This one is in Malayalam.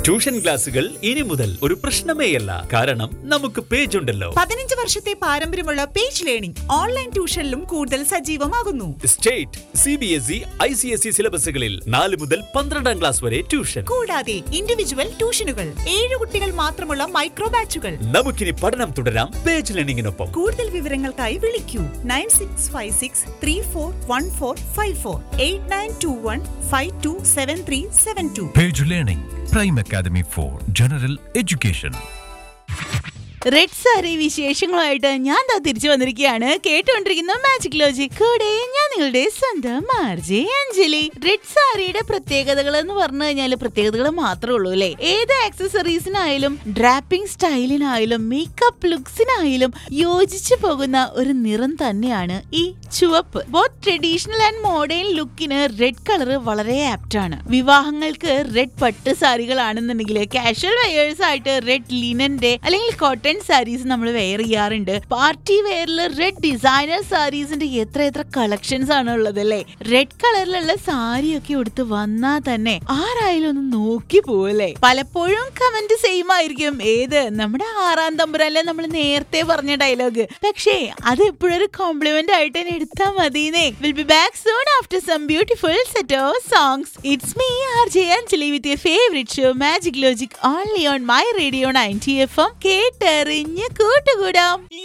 ട്യൂഷൻ ക്ലാസുകൾ ഇനി മുതൽ ഒരു പ്രശ്നമേയല്ല കാരണം നമുക്ക് പേജ് ഉണ്ടല്ലോ പതിനഞ്ച് വർഷത്തെ പാരമ്പര്യമുള്ള പേജ് ലേണിംഗ് ഓൺലൈൻ ട്യൂഷനിലും കൂടുതൽ സജീവമാകുന്നു state C B S E I C S E സിലബസുകളിൽ നാല് മുതൽ പന്ത്രണ്ടാം ക്ലാസ് വരെ ട്യൂഷൻ കൂടാതെ ഇൻഡിവിജ്വൽ ട്യൂഷനുകൾ ഏഴ് കുട്ടികൾ മാത്രമുള്ള മൈക്രോ ബാച്ചുകൾ നമുക്കിനി പഠനം തുടരാം പേജ് ലേണിംഗിനൊപ്പം കൂടുതൽ വിവരങ്ങൾക്കായി വിളിക്കൂ nine six five six three four one four five four eight nine two one five two seven three seven two Page Learning, Prime Academy for General Education. Red sari വിശേഷങ്ങളുമായിട്ട് ഞാൻ ദാ തിരിച്ചു വന്നിരിക്കുകയാണ് കേട്ടുകൊണ്ടിരിക്കുന്ന മാജിക് ലോജിക് കൂടെ ഞാൻ നിങ്ങളുടെ സ്വന്തം ആർജെ അഞ്ജലി റെഡ് സാരിയുടെ പ്രത്യേകതകൾ എന്ന് പറഞ്ഞു കഴിഞ്ഞാൽ പ്രത്യേകതകൾ മാത്രമേ ഉള്ളൂ അല്ലേ ഏത് ആക്സസറീസിനായാലും ഡ്രാപ്പിംഗ് സ്റ്റൈലിനായാലും മേക്കപ്പ് ലുക്സിനായാലും യോജിച്ചു പോകുന്ന ഒരു നിറം തന്നെയാണ് ഈ ചുവപ്പ് ബോത്ത് ട്രഡീഷണൽ ആൻഡ് മോഡേൺ ലുക്കിന് റെഡ് കളർ വളരെ ആപ്റ്റ് ആണ് വിവാഹങ്ങൾക്ക് റെഡ് പട്ട് സാരികളാണെന്നുണ്ടെങ്കിൽ കാഷ്വൽ വെയേഴ്സ് ആയിട്ട് റെഡ് ലിനന്റെ അല്ലെങ്കിൽ കോട്ടൺ സാരീസ് നമ്മൾ വെയർ ചെയ്യാറുണ്ട് പാർട്ടി വെയറിൽ റെഡ് ഡിസൈനർ സാരീസിന്റെ എത്ര എത്ര കളക്ഷൻസ് ആണ് ഉള്ളത് അല്ലേ റെഡ് കളറിലുള്ള സാരിയൊക്കെ എടുത്ത് വന്നാൽ തന്നെ ആരായാലും ഒന്ന് നോക്കി പോവല്ലേ പലപ്പോഴും കമന്റ് സെയിം ആയിരിക്കും ഏത് നമ്മുടെ ആറാം തമ്പുരാനിലെ നമ്മൾ നേരത്തെ പറഞ്ഞ ഡയലോഗ് പക്ഷേ അത് എപ്പോഴൊരു കോംപ്ലിമെന്റ് ആയിട്ട് തന്നെ എടുത്താൽ മതിന്നേ will be back soon after some beautiful set of songs it's me R J Anjali with your favourite show magic logic only on my radio ninety F M കേട്ടറിഞ്ഞ് കൂട്ടുകൂടാം